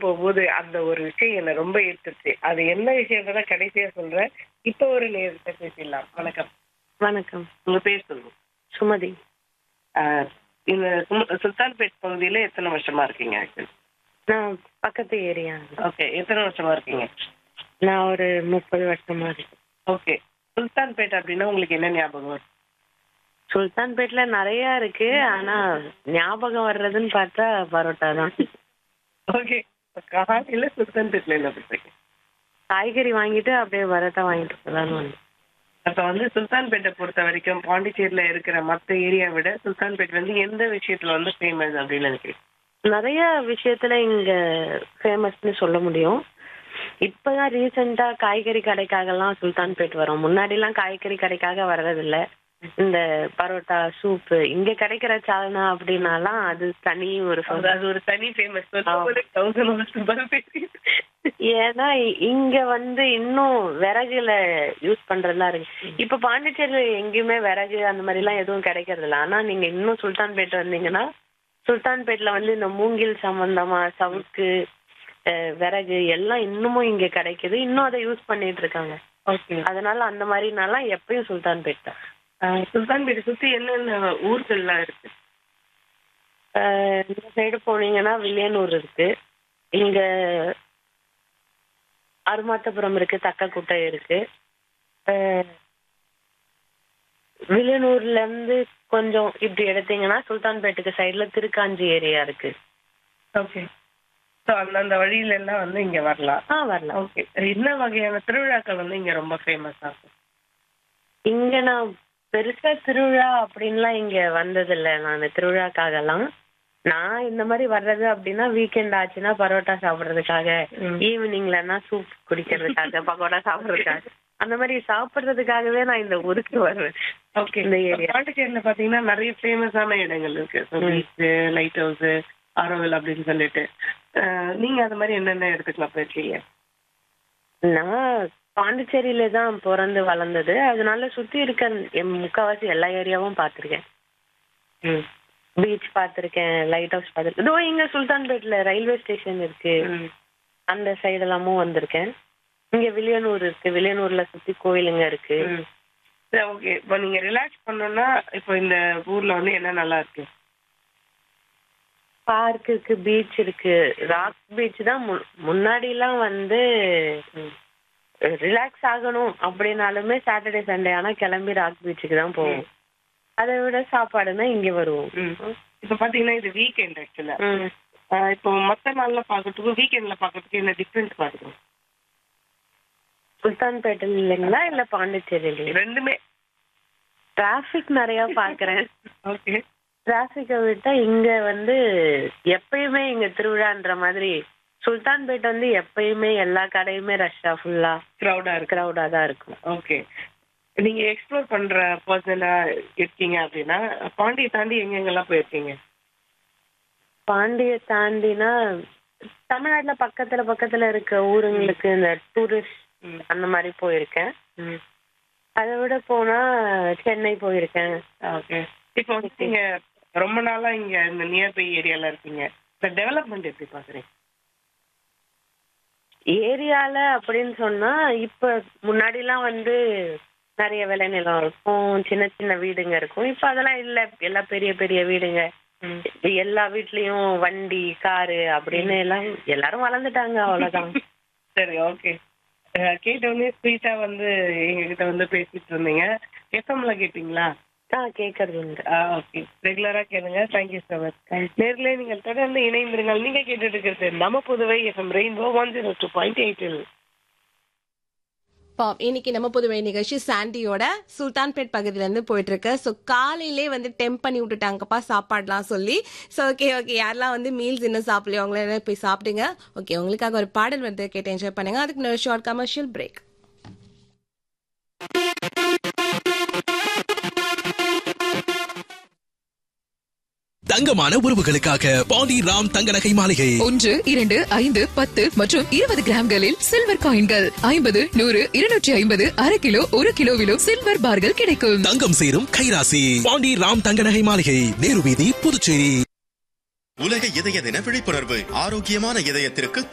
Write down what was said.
போகும்போது அந்த ஒரு விஷயம் என்ன ரொம்ப ஈர்த்துச்சு அது என்ன விஷயம்ன்றத கடைசியா சொல்றேன் இப்ப ஒரு நேரத்தை பேசிடலாம் வணக்கம் வணக்கம் உங்க பேர் சொல்லுங்க சுமதி ஆஹ் இந்த சும- சுல்தான்பேட் பகுதியில எத்தனை வருஷமா இருக்கீங்க நான் பக்கத்து ஏரியா ஓகே எத்தனை வருஷமா இருக்கீங்க நான் ஒரு முப்பது வருஷமா இருக்கேன் ஓகே சுல்தான்பேட் அப்படின்னா உங்களுக்கு என்ன ஞாபகம் வரும் சுல்தான்பேட்ல நிறைய இருக்கு ஆனா ஞாபகம் வர்றதுன்னு பார்த்தா பரோட்டா தான் ஓகே காலையில சுல்தான்பேட்ல என்ன பண்றீங்க காய்கறி வாங்கிட்டு அப்படியே பரோட்டா வாங்கிட்டு போலான்னு வந்தேன் அப்ப வந்து சுல்தான்பேட்டை பொறுத்த வரைக்கும் பாண்டிச்சேரியில இருக்கிற மத்த ஏரியா விட சுல்தான்பேட் வந்து எந்த விஷயத்துல வந்து ஃபேமஸ் அப்படின்னு நினைக்கிறேன் நிறைய விஷயத்துல இங்க ஃபேமஸ்னு சொல்ல முடியும் இப்பதான் ரீசெண்டா காய்கறி கடைக்காகலாம் சுல்தான்பேட் வரும் முன்னாடி எல்லாம் காய்கறி கடைக்காக வர்றதில்ல இந்த பரோட்டா சூப்பு இங்க கிடைக்கிற சால்னா அப்படின்னாலாம் அது தனி ஒரு அது- அது ஒரு தனி ஃபேமஸ் தௌசண்ட் ஏன்னா இ- இங்க வந்து இன்னும் விறகுல யூஸ் பண்றதெல்லாம் இருக்கு இப்ப பாண்டிச்சேரியில எங்கேயுமே விறகு அந்த மாதிரி எல்லாம் எதுவும் கிடைக்கிறது இல்ல ஆனா நீங்க இன்னும் சுல்தான்பேட் வந்தீங்கன்னா சுல்தான்பேட்ல வந்து இந்த மூங்கில் சம்பந்தமா சவுக்கு அஹ், விறகு எல்லாம் இன்னமும் இங்க கிடைக்குது இன்னும் அதை யூஸ் பண்ணிட்டு இருக்காங்க ஓகே அதனால அந்த மாதிரினாலாம் எப்பயும் சுல்தான்பேட் தான் சுல்தான்பேட்டை சுத்தி என்னென்ன ஊர்கள்லாம் இருக்கு அஹ், இந்த சைடு போனீங்கன்னா வில்லியனூர் இருக்கு இங்க அருமாத்தபுரம் இருக்கு தக்கக்குட்டை இருக்கு அஹ், வில்லியனூர்ல இருந்து கொஞ்சம் இப்படி எடுத்தீங்கன்னா சுல்தான்பேட்டுக்கு சைடுல திருக்காஞ்சி ஏரியா இருக்கு ஓகே ஸோ அந்தந்த வழியில எல்லாம் வந்து இங்க வரலாம் ஆ வரலாம் ஓகே என்ன வகையான திருவிழாக்கள் வந்து இங்க ரொம்ப ஃபேமஸ் ஆகும் இங்க நான் பெருசா திருவிழா அப்படின்லாம் இங்க வந்ததில்ல நான் திருவிழாக்காகலாம் நான் இந்த மாதிரி வர்றது அப்படின்னா வீக்கெண்ட் ஆச்சுன்னா பரோட்டா சாப்பிடுறதுக்காக ம். ஈவினிங்லன்னா சூப் குடிக்கிறதுக்காக பக்கோடா சாப்பிடுறதுக்காக அந்த மாதிரி சாப்பிடுறதுக்காகவே நான் இந்த ஊருக்கு வருவேன் ஓகே இந்த ஏரியா பாண்டிச்சேரியில பாத்தீங்கன்னா நிறைய ஃபேமஸான இடங்கள் இருக்கு பீச் லைட் ஹவுஸ் ஆரோவில் அப்படின்னு சொல்லிட்டு அஹ், நீங்க அது மாதிரி என்னென்ன இடத்துக்குலாம் போயிருக்கீங்க நான் பாண்டிச்சேரியில தான் பிறந்து வளர்ந்தது அதனால சுத்தி இருக்க எம் முக்காவாசி எல்லா ஏரியாவும் பார்த்திருக்கேன் ம் பீச் பார்த்திருக்கேன் லைட் ஹவுஸ் பார்த்திருக்கேன் இதோ இங்க சுல்தான்பேட்ல ரயில்வே ஸ்டேஷன் இருக்கு ம் அந்த சைடு எல்லாமும் வந்திருக்கேன் இங்க வில்லியனூர் இருக்கு வில்லியனூர்ல சுத்தி கோயிலுங்க இருக்கு ம். சரி ஓகே இப்போ நீங்க ரிலாக்ஸ் பண்ணணும்னா இப்போ இந்த ஊர்ல வந்து என்ன நல்லா இருக்கு பார்க் இருக்கு பீச் இருக்கு ராக் பீச் தான் மு- முன்னாடி எல்லாம் வந்து ரிலாக்ஸ் ஆகணும் அப்படின்னாலுமே சாட்டர்டே சண்டே ஆனா கிளம்பி ராக் பீச்சுக்கு தான் போவோம் அதை விட சாப்பாடுனா இங்க வருவோம் ம். இப்போ பாத்தீங்கன்னா இது வீக்கெண்ட் ஆக்சுவலா ம். இப்போ மத்த நாள்ல பாக்கிறதுக்கும் வீக்கெண்ட்ல பாக்கிறதுக்கு என்ன டிஃபரன்ஸ் பாருங்க சுல்தான்பேட்டையில இல்லைங்களா இல்ல பாண்டிச்சேரியில ரெண்டுமே டிராபிக் நிறைய பாக்குறேன் ஓகே டிராபிக்கை விட்டா இங்க வந்து எப்பயுமே இங்க திருவிழான்ற மாதிரி சுல்தான்பேட் வந்து எப்பயுமே எல்லா கடையுமே ரஷ்ஷா ஃபுல்லா க்ரௌடா இருக்கு கிரௌடா தான் இருக்கும் ஓகே நீங்க எக்ஸ்ப்ளோர் பண்ற பர்சனா இருக்கீங்க அப்படின்னா பாண்டியை தாண்டி எங்கெங்கெல்லாம் போயிருக்கீங்க பாண்டிய தாண்டினா தமிழ்நாட்டுல பக்கத்துல பக்கத்துல இருக்க ஊருங்களுக்கு இந்த டூரிஸ்ட் ம். அந்த மாதிரி போயிருக்கேன் ம் அதை விட போனா சென்னை போயிருக்கேன் ஓகே இப்போ வந்து நீங்க ரொம்ப நாளா இங்க இந்த நியர்பை ஏரியால இருக்கீங்க இந்த டெவலப்மெண்ட் எப்படி பாக்குறீங்க ஏரியால அப்படின்னு சொன்னா இப்ப முன்னாடி எல்லாம் வந்து நிறைய விளைநிலம் இருக்கும் சின்ன சின்ன வீடுங்க இருக்கும் இப்ப அதெல்லாம் இல்ல எல்லாம் பெரிய பெரிய வீடுங்க எல்லா வீட்லயும் வண்டி காரு அப்படின்னு எல்லாம் எல்லாரும் வளர்ந்துட்டாங்க அவ்வளவுதான் சரி ஓகே கேட்டோடனே ஸ்வீட்டா வந்து எங்ககிட்ட வந்து பேசிட்டு இருந்தீங்க எஃப்எம்ல கேட்டீங்களா ஆஹ் கேக்குறது உண்டு ஓகே ரெகுலரா கேளுங்க தேங்க்யூ ஸோ மச் நேர்ல நீங்கள் தொடர்ந்து இணைந்திருங்கள் நீங்க கேட்டுட்டு இருக்கிறது நம்ம Puduvai F M rainbow one zero two point எயிட்டில் பாப் இன்னைக்கு நம்ம புதுவை நிகழ்ச்சி சாண்டியோட சுல்தான்பேட் பகுதியில இருந்து போயிட்டு இருக்கு ஸோ காலையிலே வந்து டெம்ப் பண்ணி விட்டுட்டாங்கப்பா சாப்பாடுலாம் சொல்லி ஸோ ஓகே ஓகே யாரெல்லாம் வந்து மீல்ஸ் இன்னும் சாப்பிடலையோ அவங்கள போய் சாப்பிடுங்க ஓகே உங்களுக்காக ஒரு பாடல் வந்து கேட்டு என்ஜாய் பண்ணுங்க அதுக்கு இன்னொரு ஷார்ட் கமர்ஷியல் பிரேக் தங்கமான உறவுகளுக்காக பாண்டி ராம் தங்க நகை மாளிகை ஒன்று இரண்டு ஐந்து பத்து மற்றும் இருபது கிராம்களில் சில்வர் காயின்கள் ஐம்பது நூறு இருநூற்றி ஐம்பது அரை கிலோ ஒரு கிலோவிலும் சில்வர் பார்கள் கிடைக்கும் தங்கம் சேரும் கைராசி பாண்டி ராம் தங்க நகை மாளிகை நேரு வீதி புதுச்சேரி உலக இதய தின விழிப்புணர்வு ஆரோக்கியமான இதயத்திற்கு